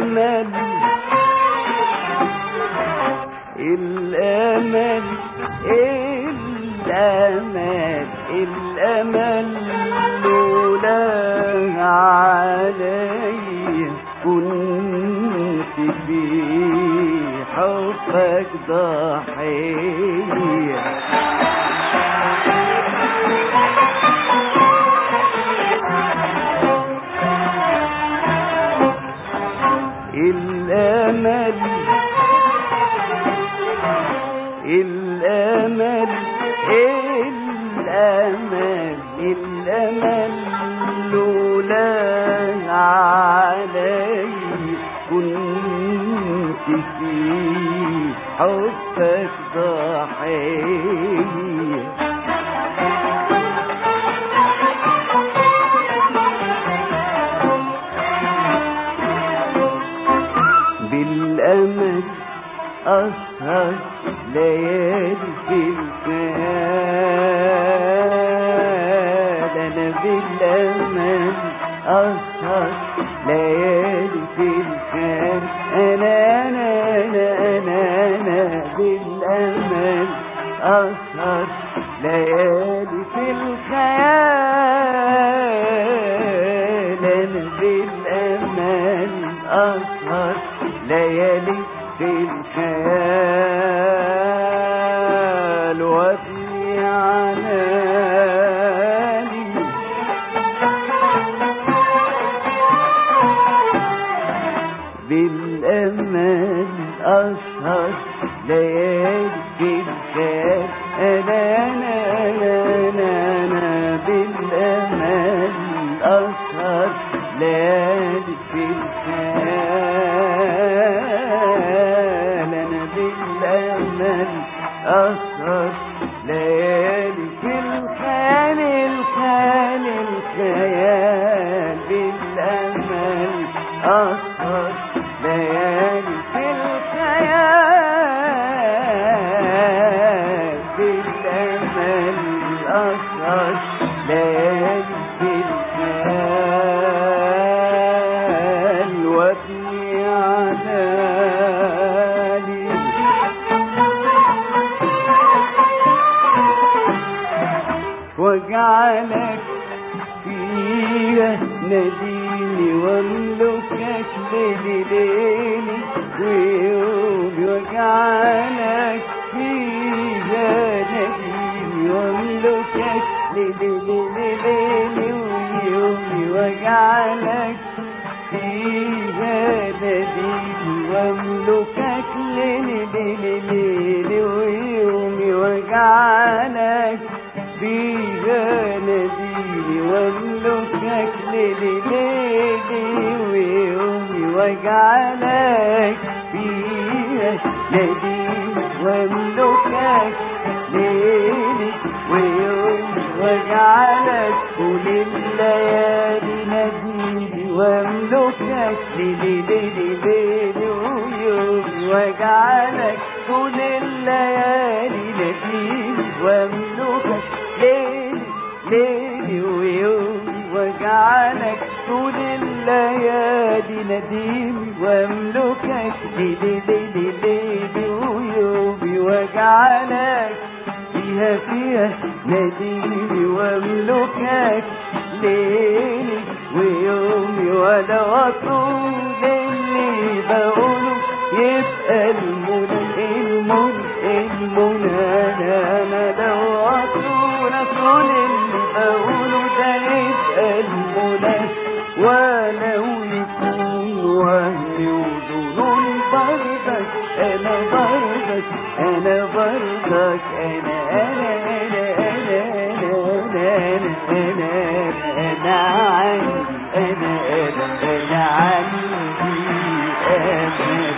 الأمل الأمل الأمل الأمل لولا علي كنت في حبك ضحية الأمل الأمل الأمل الأمل لولا علي كنت في حبك ضحية بالأمل أسهر ليالي في الكال أنا بالأمل أسهر ليالي في الكال أنا أنا أنا أنا أنا بالأمل أسهر ليالي في الخيال أنا بالأمل أسهر ليالي في الخيال وابني عنالي بالأمل أسهر ليالي في الخيال أنا أنا أنا أنا, أنا بالأمل أسهر ليالي في الخيال أنا بالأمل أسهر ليالي في الخيال الخيال الخيال بالأمل أسهر ليالي في الخيال بالأمل أسهر ليالي في الخيال وابني عنالي واجعلك فيها ناديني واملكك ليلي ليلي ويومي واجعلك فيها ناديني واملكك ليلي ليلي ليلي ويومي واجعلك فيها ناديني واملكك ليلي ليلي ليلي ويومي واجعلك فيها ناديني واملكك ليلي ليلي ويومي واجعلك فيها ناديني واملكك ليلي ويومي واجعلك طول الليالي ناديني واملكك ليلي ليلي ليلي ويومي واجعلك طول الليالي ناديني واملكك ليلي ليلي ويومي واجعلك طول الليالي نديمي واملكك ليلي ليلي ليلي ويومي واجعلك فيها فيها نديمي واملكك ليلي ويومي ولو اطول اللي بقوله يبقى المنى المنى المنى انا انا لو اطول اطول اللي بقوله ده يبقى المنى ولو يكون وهمي وظنون برضك انا برضك انا برضك انا انا انا انا انا انا انا انا عندي انا انا انا عندي امل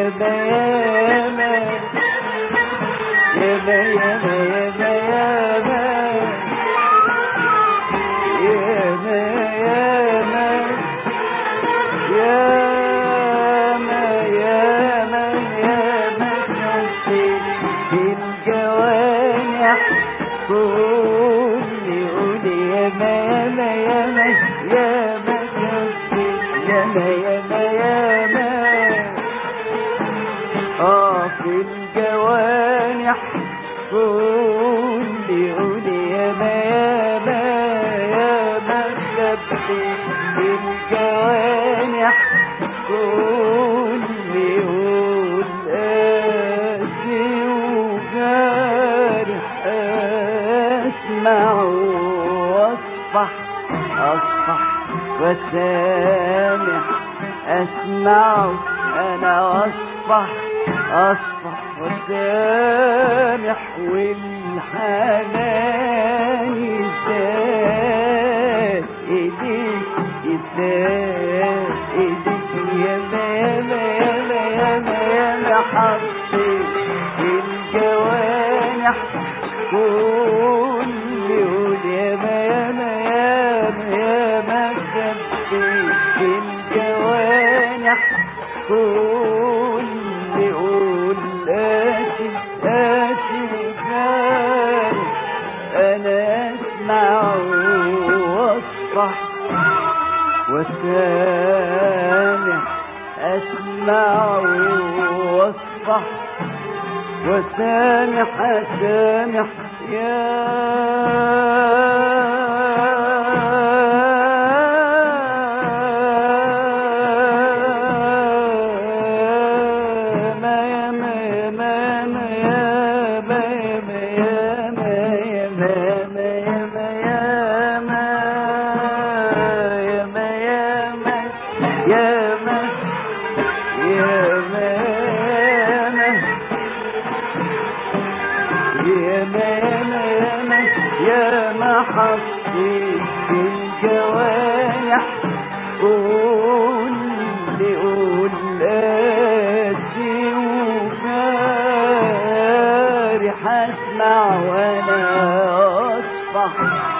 ياما ياما ياما ياما ياما ياما ياما ياما ياما ياما شفت في الجوانح كل قولي ياما ياما ياما ياما شفت ياما ياما ياما اه في الجوانح كل قولي ياما ياما ياما شفت في الجوانح كل يقول قاسي وجارح اسمع واصفح اصفح وسامح اسمع انا واصفح اصفح وسامح والحنان يزاد ايديك يزاد ايديك ياما ياما ياما ياما ياما حطيت في الجوانح كل يقول ياما ياما ياما ياما خبيت في الجوانح كل يقول آسي آسي وجارح أنا أسمع وأصفح وسامح أسمع وأصفح وسامح أسامح يا ما يا ما يا ما ما يا ما يا ما يا ما يا ما يا ما يا ما يا ما يا ما يا ما يا ما يا ما يا ما يا ما يا ما حطيت في الجوانح قول لي قول قاسي وجارح اسمع وانا اصفح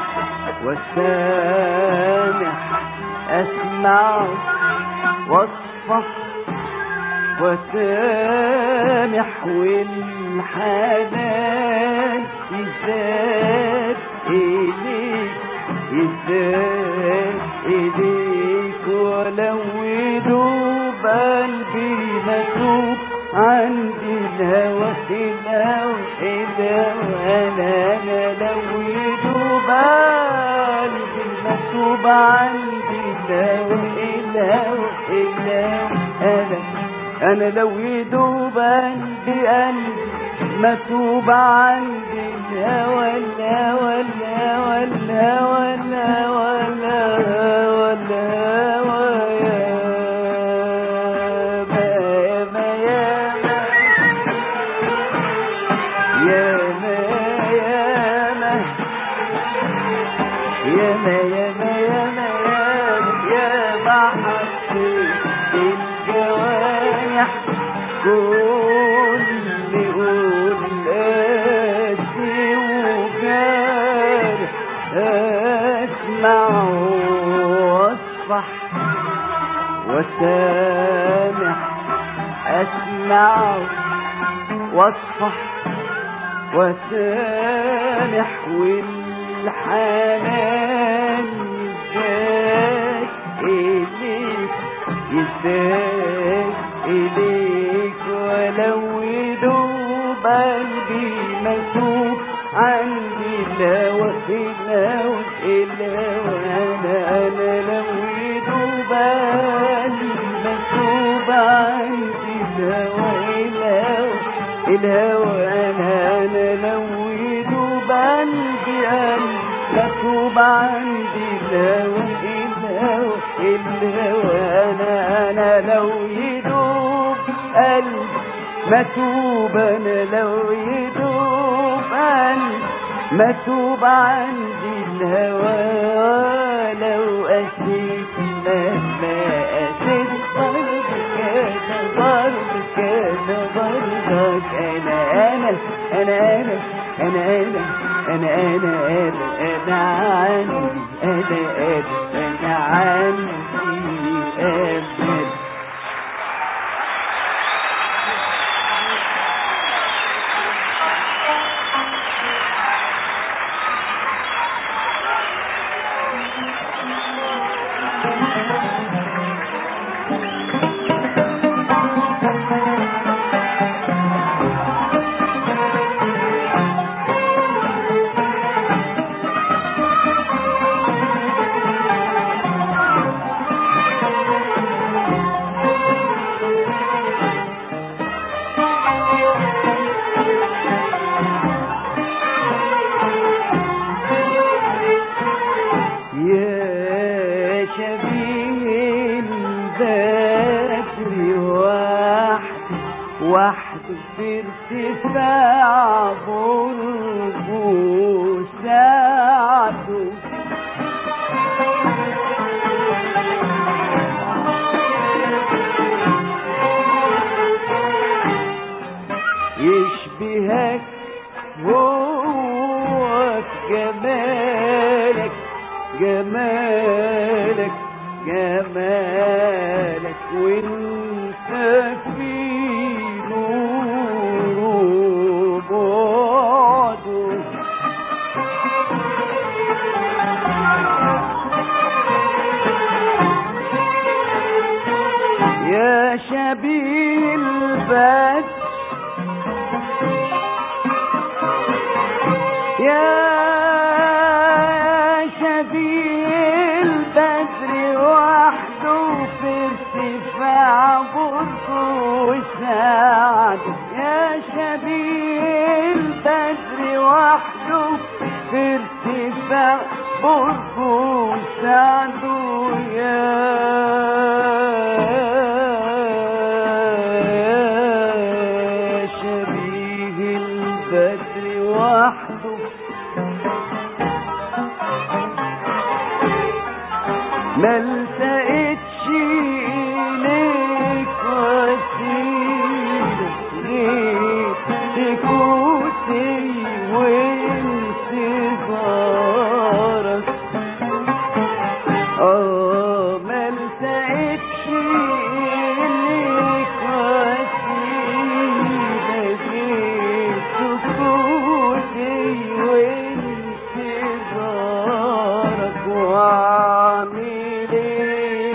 وسامح اسمع واصفح وسامح والحنان يزاد إليك يزاد إليك ولو يدوب قلبي مكتوب عندي الهوى الهوى الهوى أنا أنا لو يدوب قلبي مكتوب عندي الهوى الهوى الهوى أنا انا لو يدوب قلبي قلبي مكتوب عندي الهوى الهوى الهوى الهوى الهوى الهوى الهوى يا ما يا ما يا ما يا ما يا ما يا ما يا ما يا ما يا ما حطيت في الجوانح كل يقول قاسي وجارح اسمع واصفح وسامح اسمع واصفح وسامح والحنان يزداد إليك يزداد إليك ولو يدوب قلبي مسوب عندي الهوى الهوى الهوى أنا أنا لو يدوب قلبي مسوب عندي الهوى الهوى الهوى أنا أنا لو يدوب قلبي قلبي مكتوب عندي الهوى الهوى الهوى أنا أنا لو يدوب قلبي مكتوب أنا لو يدوب قلبي مكتوب عندي الهوى لو أسيت مهما أسيت ضرب كان ضرب كان انا انا انا انا انا انا عندي انا انا انا عندي امل يا شبيه البدر وحده وحده في ارتفاع برجه ساعده يشبهك هو جمالك جمالك جمالك وانت في نور بعده يا شبيه البدر يا شبيه البدر وحده في ارتفاع برقه وسعده يا شبيه البدر وحده في ارتفاع برقه وسعده يا شبيه البدر وحده ما التقتش ليك وسيلة غير سكوتي وانتظارك اه ما التقتش ليك وسيلة غير سكوتي وانتظارك واعمل ايه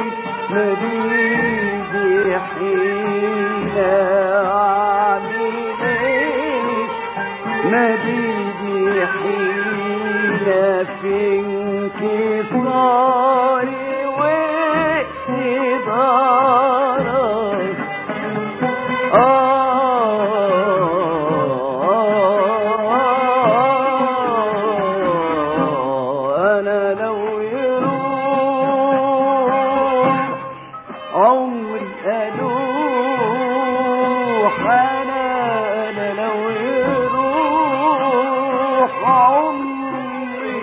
مديدي حيلة اعمل ايه مديدي حيلة في انكساري واقتدارك آه أنا لو يروح عمري ألوح أنا أنا لو يروح عمري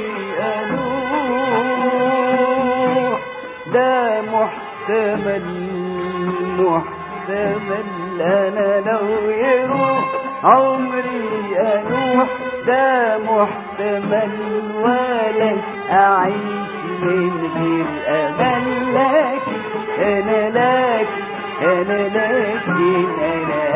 ألوح ده محتمل محتمل أنا لو يروح عمري أنوح ده محتمل ولا أعيش من غير أمل لكن أنا لكن أنا لكن أنا